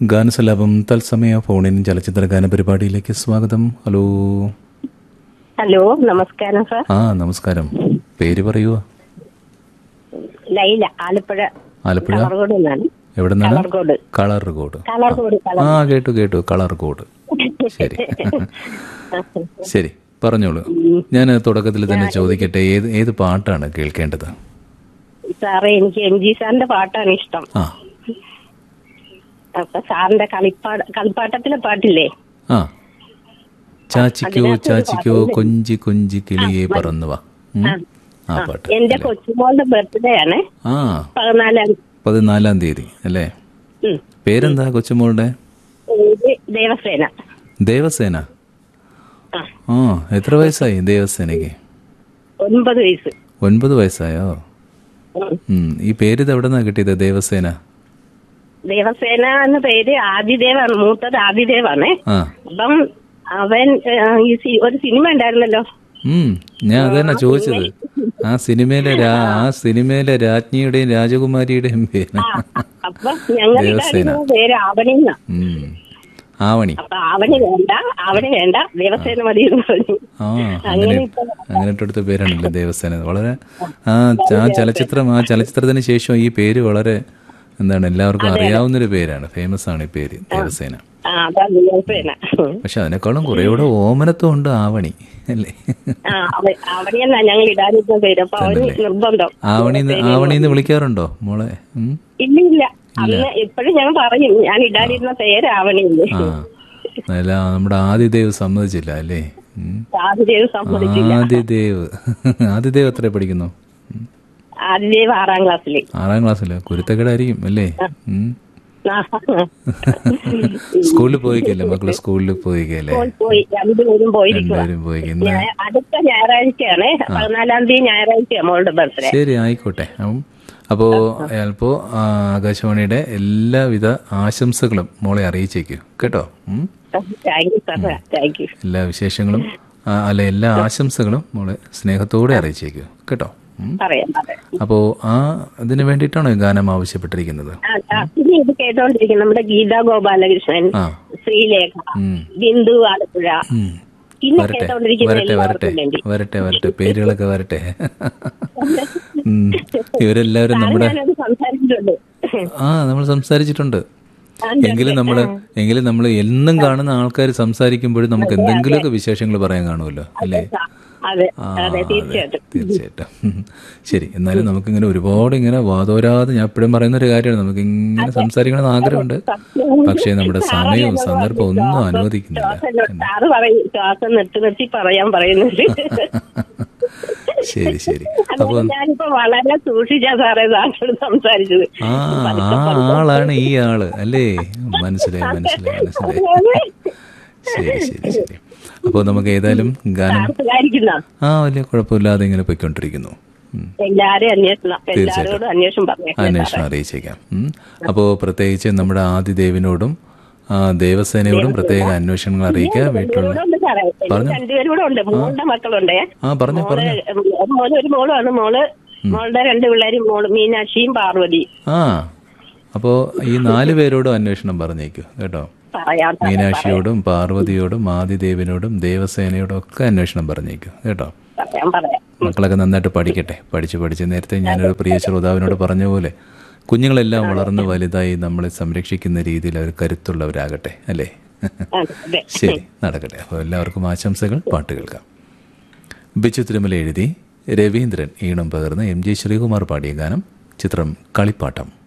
ഗാനസലാപം തത്സമയ ഫോണിൻ ചലച്ചിത്ര ഗാന പരിപാടിയിലേക്ക് സ്വാഗതം ഹലോ ഹലോ നമസ്കാരം സാർ ആ നമസ്കാരം പേര് പറയുക ലൈല ആലപ്പുഴ ആലപ്പുഴ കളർകോട് നിന്നാണ് എവിടെ നിന്നാണ് കളർകോട് കളർകോട് കളർകോട് ആ കേട്ടു കേട്ടു കളർകോട് ശരി ശരി പറഞ്ഞോളൂ ഞാൻ തുടക്കത്തിൽ തന്നെ ചോദിക്കട്ടെ ഏത് ഏത് പാട്ടാണ് കേൾക്കേണ്ടത് സാറേ എനിക്ക് എം ജി സാറിന്റെ പാട്ടാണ് ഇഷ്ടം ആ അപ്പൊ സാറിന്റെ കളിപ്പാട കളിപ്പാട്ടത്തിലെ പാട്ടില്ലേ ആ ചാച്ചിക്കോ ചാച്ചിക്കോ കൊഞ്ചി കൊഞ്ചി കിളിയെ പറന്നു വാ ഉം. ആ പാട്ട് എന്റെ കൊച്ചുമോളുടെ ബർത്ത്ഡേ ആണ് ആ പതിനാലാം പതിനാലാം തീയതി അല്ലേ ഉം. പേരെന്താ കൊച്ചുമോളുടെ പേര് ദേവസേന ദേവസേന ആ ആ എത്ര വയസ്സായി ദേവസേനയ്ക്ക് ഒൻപത് വയസ്സ് ഒൻപത് വയസ്സായോ ഉം. ഉം. ഈ പേര് ഇത് എവിടെ നിന്നാ കിട്ടിയത് ദേവസേന ദേവസേന എന്ന പേര് ആദിദേവാണ് മൂത്തത് ആദിദേവാണ് ആ അപ്പം അവൻ ആ, ഈ സി- ഒരു സിനിമ ഉണ്ടായിരുന്നല്ലോ ഉം ഞാൻ അതന്നെ ചോദിച്ചത് ആ സിനിമയിലെ രാ- ആ സിനിമയിലെ രാജ്ഞിയുടെയും രാജകുമാരിയുടെയും പേര് അപ്പൊ ഞങ്ങൾ ദേവസേന. ഇടാതിരുന്ന പേര് ആവണിന്ന ഉം. ആവണി അപ്പൊ ആവണി വേണ്ട ആവണി വേണ്ട ദേവസേന മതി എന്ന് പറഞ്ഞു ആ അങ്ങനെ അങ്ങനെ ഇട്ടെടുത്ത പേരാണല്ലേ ദേവസേന വളരെ ആ ച- ആ ചലച്ചിത്രം ആ ചലച്ചിത്രത്തിന് ശേഷം ഈ പേര് വളരെ എന്താണ് എല്ലാവർക്കും അറിയാവുന്നൊരു പേരാണ് ഫേമസ് ആണ് ഈ പേര് ദേവസേന ആ അതാ ദേവസേന പക്ഷെ അതിനേക്കാളും കുറേ കൂടെ ഓമനത്വം ഉണ്ട് ആവണി അല്ലേ ആ അവ- ആവണി എന്നാ ഞങ്ങൾ ഇടാതിരുന്ന പേര് അപ്പൊ അവന് നിർബന്ധം ആവണി ആവണിന്ന് വിളിക്കാറുണ്ടോ മോളെ ഉം? ഇല്ല ഇല്ല അന്ന് എപ്പോഴും ഞാൻ പറയും ഞാൻ ഇടാതിരുന്ന പേര് ആവണിയില്ലേ ആ അല്ല നമ്മുടെ ആദിദേവ് സമ്മതിച്ചില്ല അല്ലേ ഉം. ആദിദേവ് സമ്മതിച്ചില്ല ആദിദേവ് ആദിദേവ് എത്ര പഠിക്കുന്നു ഉം. ആദിദേവ് ആറാം ക്ലാസ്സില് ആറാം ക്ലാസ്സില് കുരുത്തക്കേടായിരിക്കും അല്ലേ ഉം. ആ. സ്കൂളിൽ പോയിക്കല്ലേ മക്കള് സ്കൂളിൽ പോയിക്കല്ലേ പോയി പോയി രണ്ടുപേരും പോയിരിക്കുക രണ്ടുപേരും പോയി ഇന്ന് ഞായ- അടുത്ത ഞായറാഴ്ചയാണ് പതിനാലാം തീയതി ഞായറാഴ്ച മോളുടെ ബർത്ത്ഡേ ശരി ആയിക്കോട്ടെ ഉം. അപ്പോ അപ്പോ ആ, ആകാശവാണിയുടെ എല്ലാവിധ ആശംസകളും മോളെ അറിയിച്ചേക്കൂ കേട്ടോ ഉം. Thank you sir thank you എല്ലാ വിശേഷങ്ങളും ആ, അല്ല എല്ലാ ആശംസകളും മോളെ സ്നേഹത്തോടെ അറിയിച്ചേക്കൂ കേട്ടോ ഉം. പറയാം പറയാം അപ്പോ ആ ഇതിന് വേണ്ടിയിട്ടാണോ ഈ ഗാനം ആവശ്യപ്പെട്ടിരിക്കുന്നത് ആ, ആ, പിന്നെ ഇത് കേട്ടോണ്ടിരിക്കും നമ്മുടെ ഗീതാ ഗോപാലകൃഷ്ണൻ ആ ശ്രീലേഖ ഉം. ബിന്ദു ആലപ്പുഴ ഉം. ഇന്ന് വരട്ടെ കേട്ടോണ്ടിരിക്കുന്ന വരട്ടെ വരട്ടെ എല്ലാവർക്കും വേണ്ടി വരട്ടെ വരട്ടെ പേരുകളൊക്കെ വരട്ടെ ഉം. ഇവരെല്ലാവരും നമ്മുടെ ഞാനത് സംസാരിച്ചിട്ടുണ്ട് ആ നമ്മൾ സംസാരിച്ചിട്ടുണ്ട് എങ്കിലും നമ്മൾ എങ്കിലും നമ്മൾ എന്നും കാണുന്ന ആൾക്കാർ സംസാരിക്കുമ്പോഴും നമുക്ക് എന്തെങ്കിലുമൊക്കെ വിശേഷങ്ങൾ പറയാൻ കാണുമല്ലോ അല്ലേ അതെ ആ, അതെ അതെ, തീർച്ചയായിട്ടും തീർച്ചയായിട്ടും ഉം. ശരി എന്നാലും നമുക്കിങ്ങനെ ഒരുപാട് ഇങ്ങനെ വാതോരാതെ ഞാൻ എപ്പോഴും പറയുന്ന ഒരു കാര്യമാണ് നമുക്ക് ഇങ്ങനെ സംസാരിക്കണമെന്ന് ആഗ്രഹമുണ്ട് പക്ഷേ നമ്മുടെ സമയവും സന്ദർഭവും ഒന്നും അനുവദിക്കുന്നില്ല ശ്വാസം സാറ് പറയും ശ്വാസം നിർത്തി നിർത്തി പറയാൻ പറയുന്നുണ്ട് ശരി ശരി അതുകൊണ്ട് ഞാനിപ്പോ വളരെ സൂക്ഷിച്ചാ സാറേ സാറിനോട് സംസാരിച്ചത് ആ ആ ആളാണ് ഈ ആള് അല്ലേ മനസ്സിലായി മനസ്സിലായി മനസ്സിലായി ശരി ശരി ശരി അപ്പോൾ നമുക്ക് ഏതായാലും ഗാനം സാർക്കാരിക്കുന്ന ആ വലിയ കുഴപ്പമില്ലാതെ ഇങ്ങനെ പോയിക്കൊണ്ടിരിക്കുന്നു ഉം. എല്ലാരും അന്വേഷണം എല്ലാരോടും അന്വേഷണം പറഞ്ഞു അന്വേഷണം അറിയിച്ചേക്കാം ഉം. അപ്പോൾ പ്രത്യേകിച്ച് നമ്മുടെ ആദിദേവിനോടും ആ, ദേവസേനയോടും പ്രത്യേക അന്വേഷണങ്ങൾ അറിയിക്കുക വീട്ടിലുള്ള ഉണ്ട് സാറേ എനിക്ക് രണ്ടുപേരും കൂടെ ഉണ്ട് മോളുടെ മക്കളുണ്ട് ആ പറഞ്ഞു മോള് മോന് ഒരു മോളാണ് മോള് മോളുടെ രണ്ട് പിള്ളേരും മോള് മീനാക്ഷിയും പാർവതി ആ അപ്പോൾ ഈ നാല് പേരോടും അന്വേഷണം പറഞ്ഞേക്കൂ കേട്ടോ പറയാം സാർ. മീനാക്ഷിയോടും പാർവതിയോടും ആദിദേവിനോടും ദേവസേനയോടും ഒക്കെ അന്വേഷണം പറഞ്ഞേക്കൂ കേട്ടോ പറയാം പറയാം മക്കളൊക്കെ നന്നായിട്ട് പഠിക്കട്ടെ പഠിച്ച് പഠിച്ച് നേരത്തെ ഞാനൊരു പ്രിയ ശ്രോതാവിനോട് പറഞ്ഞ പോലെ കുഞ്ഞുങ്ങളെല്ലാം വളർന്ന് വലുതായി നമ്മളെ സംരക്ഷിക്കുന്ന രീതിയിൽ അവർ കരുത്തുള്ളവരാകട്ടെ അല്ലേ അതെ, അതെ ശരി നടക്കട്ടെ അപ്പോൾ എല്ലാവർക്കും ആശംസകൾ പാട്ട് കേൾക്കാം ബിച്ചു തിരുമല എഴുതി രവീന്ദ്രൻ ഈണം പകർന്ന് എം ജി ശ്രീകുമാർ പാടിയ ഗാനം ചിത്രം കളിപ്പാട്ടം